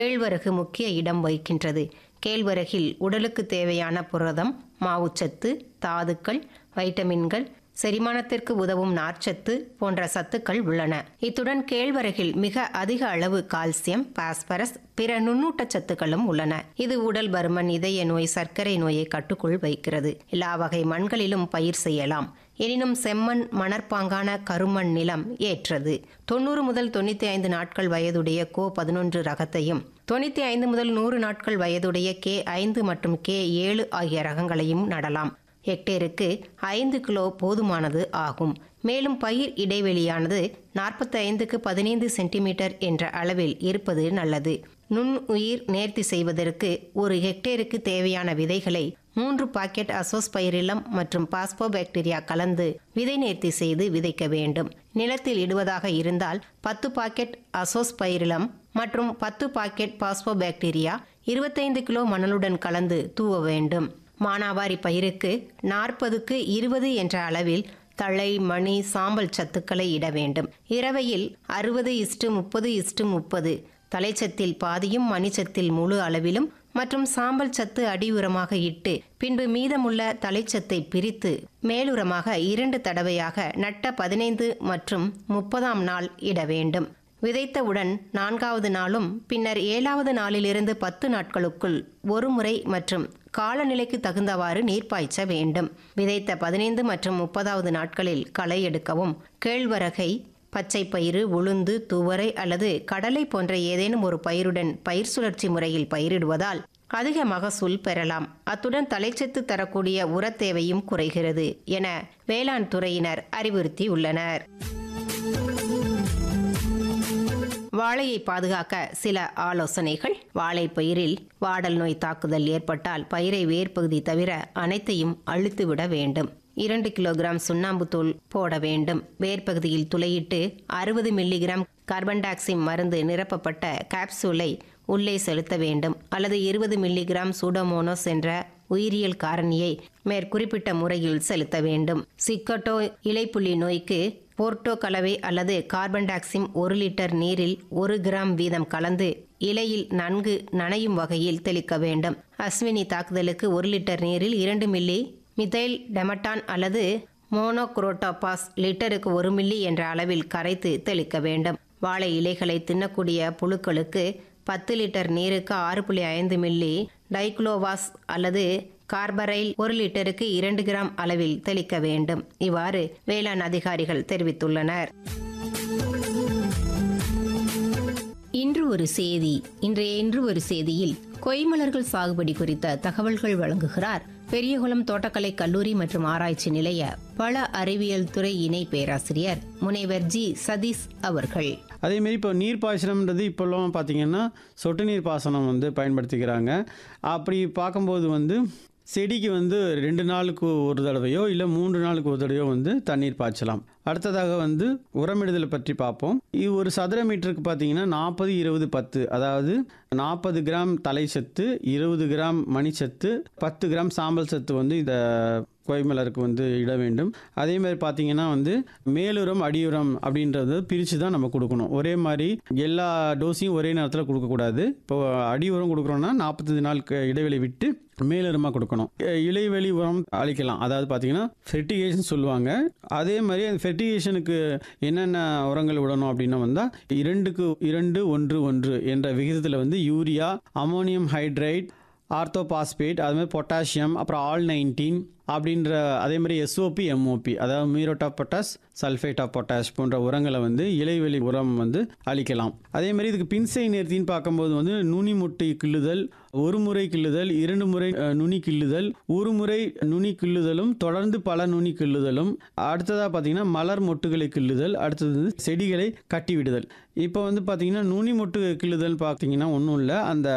கேழ்வரகு முக்கிய இடம் வகிக்கின்றது கேழ்வரகில் உடலுக்கு தேவையான புரதம் மாவுச்சத்து தாதுக்கள் வைட்டமின்கள் செரிமானத்திற்கு உதவும் நார்ச்சத்து போன்ற சத்துக்கள் உள்ளன இத்துடன் கேழ்வரகில் மிக அதிக அளவு கால்சியம் பாஸ்பரஸ் பிற நுண்ணூட்டச் சத்துக்களும் உள்ளன இது உடல் பருமன் இதய நோய் சர்க்கரை நோயை கட்டுக்குள் வைக்கிறது எல்லா வகை மண்களிலும் பயிர் செய்யலாம் எனினும் செம்மண் மணற்பாங்கான கருமண் நிலம் ஏற்றது தொண்ணூறு முதல் தொண்ணூத்தி ஐந்து நாட்கள் வயதுடைய கோ பதினொன்று ரகத்தையும் தொண்ணூத்தி ஐந்து முதல் நூறு நாட்கள் வயதுடைய கே ஐந்து மற்றும் கே ஏழு ஆகிய ரகங்களையும் நடலாம் ஹெக்டேருக்கு ஐந்து கிலோ போதுமானது ஆகும் மேலும் பயிர் இடைவெளியானது நாற்பத்தி ஐந்துக்கு பதினைந்து சென்டிமீட்டர் என்ற அளவில் இருப்பது நல்லது நுண் உயிர் நேர்த்தி செய்வதற்கு ஒரு ஹெக்டேருக்கு தேவையான விதைகளை மூன்று பாக்கெட் அசோஸ்பைரிலம் மற்றும் பாஸ்போபாக்டீரியா கலந்து விதை நேர்த்தி செய்து விதைக்க வேண்டும் நிலத்தில் இடுவதாக இருந்தால் பத்து பாக்கெட் அசோஸ்பைரிலம் மற்றும் பத்து பாக்கெட் பாஸ்போபாக்டீரியா இருபத்தைந்து கிலோ மணலுடன் கலந்து தூவ வேண்டும் மானாவாரி பயிருக்கு நாற்பதுக்கு இருபது என்ற அளவில் தழை மணி சாம்பல் சத்துக்களை இட வேண்டும் இரவையில் அறுபது இஸ்டு முப்பது இஸ்டு முப்பது தலைச்சத்தில் பாதியும் மணிச்சத்தில் முழு அளவிலும் மற்றும் சாம்பல் சத்து அடியுரமாக இட்டு பின்பு மீதமுள்ள தலைச்சத்தை பிரித்து மேலுரமாக இரண்டு தடவையாக நட்ட பதினைந்து மற்றும் முப்பதாம் நாள் இட வேண்டும் விதைத்தவுடன் நான்காவது நாளும் பின்னர் ஏழாவது நாளிலிருந்து பத்து நாட்களுக்குள் ஒரு முறை மற்றும் காலநிலைக்கு தகுந்தவாறு நீர் பாய்ச்ச வேண்டும் விதைத்த பதினைந்து மற்றும் முப்பதாவது நாட்களில் களை எடுக்கவும் கேழ்வரகை பச்சை பயிறு உளுந்து துவரை அல்லது கடலை போன்ற ஏதேனும் ஒரு பயிருடன் பயிர் சுழற்சி முறையில் பயிரிடுவதால் அதிக மகசூல் பெறலாம் அத்துடன் தலைச்சத்து தரக்கூடிய உரத் தேவையும் குறைகிறது என வேளாண் துறையினர் அறிவுறுத்தியுள்ளனர் வாழையை பாதுகாக்க சில ஆலோசனைகள் வாழை பயிரில் வாடல் நோய் தாக்குதல் ஏற்பட்டால் பயிரை வேர்பகுதி தவிர அனைத்தையும் அழுத்துவிட வேண்டும் இரண்டு கிலோகிராம் சுண்ணாம்பு தூள் போட வேண்டும் வேர்பகுதியில் துளையிட்டு அறுபது மில்லிகிராம் கார்பன் டை ஆக்சைடு மருந்து நிரப்பப்பட்ட கேப்சூலை உள்ளே செலுத்த வேண்டும் அல்லது இருபது மில்லிகிராம் சூடோமோனோஸ் என்ற உயிரியல் காரணியை மேற்குறிப்பிட்ட முறையில் செலுத்த வேண்டும் சிக்கட்டோ இலைப்புள்ளி நோய்க்கு போர்ட்டோ கலவை அல்லது கார்பன் டை ஆக்சைடு ஒரு லிட்டர் நீரில் ஒரு கிராம் வீதம் கலந்து இலையில் நன்கு நனையும் வகையில் தெளிக்க வேண்டும் அஸ்வினி தாக்குதலுக்கு ஒரு லிட்டர் நீரில் இரண்டு மில்லி மிதைல் டெமட்டான் அல்லது மோனோக்ரோட்டோபாஸ் லிட்டருக்கு ஒரு மில்லி என்ற அளவில் கரைத்து தெளிக்க வேண்டும் வாழை இலைகளை தின்னக்கூடிய புழுக்களுக்கு பத்து லிட்டர் நீருக்கு ஆறு புள்ளி ஐந்து மில்லி டைக்ளோவாஸ் அல்லது கார்பரைல் ஒரு லிட்டருக்கு இரண்டு கிராம் அளவில் தெளிக்க வேண்டும் இவ்வாறு வேளாண் அதிகாரிகள் தெரிவித்துள்ளனர் இன்று ஒரு செய்தி இன்றைய இன்று ஒரு செய்தியில் கொய்மலர்கள் சாகுபடி குறித்த தகவல்கள் வழங்குகிறார் பெரியகுளம் தோட்டக்கலை கல்லூரி மற்றும் ஆராய்ச்சி நிலைய பல அறிவியல் துறை இணை பேராசிரியர் முனைவர் ஜி சதீஷ் அவர்கள் அதேமாரி இப்போ நீர் பாசனம்ன்றது இப்போல்லாம் பார்த்தீங்கன்னா சொட்டு நீர் பாசனம் வந்து பயன்படுத்திக்கிறாங்க அப்படி பார்க்கும்போது வந்து செடிக்கு வந்து ரெண்டு நாளுக்கு ஒரு தடவையோ இல்லை மூன்று நாளுக்கு ஒரு தடவையோ வந்து தண்ணீர் பாய்ச்சலாம் அடுத்ததாக வந்து உரமிடுதலை பற்றி பார்ப்போம் இது ஒரு சதுர மீட்டருக்கு பார்த்தீங்கன்னா நாற்பது இருபது பத்து அதாவது நாற்பது கிராம் தலை சத்து இருபது கிராம் மணிச்சத்து பத்து கிராம் சாம்பல் சத்து வந்து இந்த கொய்மலருக்கு வந்து இட வேண்டும் அதே மாதிரி பார்த்தீங்கன்னா வந்து மேலுரம் அடியுரம் அப்படின்றது பிரித்து தான் நம்ம கொடுக்கணும் ஒரே மாதிரி எல்லா டோஸையும் ஒரே நேரத்தில் கொடுக்கக்கூடாது இப்போ அடி உரம் கொடுக்குறோன்னா நாற்பத்தஞ்சு நாளுக்கு இடைவெளி விட்டு மேலுரமாக கொடுக்கணும் அஹ் இலைவெளி உரம் அளிக்கலாம் அதாவது பார்த்தீங்கன்னா ஃபெர்டிகேஷன் சொல்லுவாங்க அதே மாதிரி அந்த ஃபெர்டிகேஷனுக்கு என்னென்ன உரங்கள் விடணும் அப்படின்னா வந்தால் இரண்டுக்கு இரண்டு ஒன்று ஒன்று என்ற விகிதத்தில் வந்து யூரியா அமோனியம் ஹைட்ரைட் ஆர்த்தோபாஸ்பேட் அது மாதிரி பொட்டாசியம் அப்புறம் ஆல் நைன்டீன் அப்படின்ற அதே மாதிரி எஸ்ஓபி எம்ஓபி அதாவது muriate of potash sulphate of potash போன்ற உரங்களை வந்து இலைவெளி உரம் வந்து அளிக்கலாம் அதே மாதிரி இதுக்கு பின்சை நேர்த்தின்னு பார்க்கும்போது வந்து நுனி முட்டை கிள்ளுதல் ஒரு முறை கிள்ளுதல் இரண்டு முறை அஹ், நுனி கிள்ளுதல் ஒரு முறை நுனி கிள்ளுதலும் தொடர்ந்து பல நுனி கிள்ளுதலும் அடுத்ததாக பார்த்தீங்கன்னா மலர் மொட்டுகளை கிள்ளுதல் அடுத்தது வந்து செடிகளை கட்டி விடுதல் இப்போ வந்து பார்த்தீங்கன்னா நுனி மொட்டு கிள்ளுதல் பார்த்தீங்கன்னா ஒன்றும் இல்லை அந்த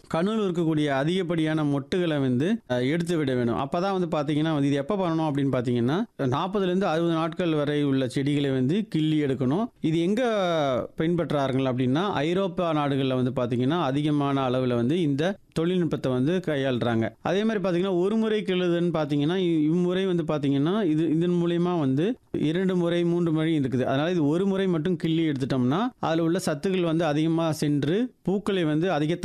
கணுவில் இருக்கக்கூடிய அதிகப்படியான மொட்டுகளை வந்து அஹ், எடுத்து விட வேணும் அப்போ தான் வந்து பார்த்தீங்கன்னா வந்து இது எப்போ பண்ணணும் அப்படின்னு பார்த்தீங்கன்னா நாற்பதுலேருந்து அறுபது நாட்கள் வரை உள்ள செடிகளை வந்து கிள்ளி எடுக்கணும் இது எங்கே பின்பற்றார்கள் அப்படின்னா ஐரோப்பா நாடுகளில் வந்து பார்த்தீங்கன்னா அதிகமான அளவில் வந்து இந்த தொழில்நுட்பத்தை வந்து கையாளுறாங்க அதே மாதிரி பார்த்தீங்கன்னா ஒரு முறை கிள்ளுதுன்னு பார்த்தீங்கன்னா இ- இம்முறை வந்து பார்த்தீங்கன்னா இது இதன் மூலயமா வந்து இரண்டு முறை மூன்று முறை இருக்குது அதனால இது ஒரு முறை மட்டும் கிள்ளி எடுத்துட்டோம்னா அதில் உள்ள சத்துக்கள் வந்து அதிகமாக சென்று பூக்களை வந்து அதிக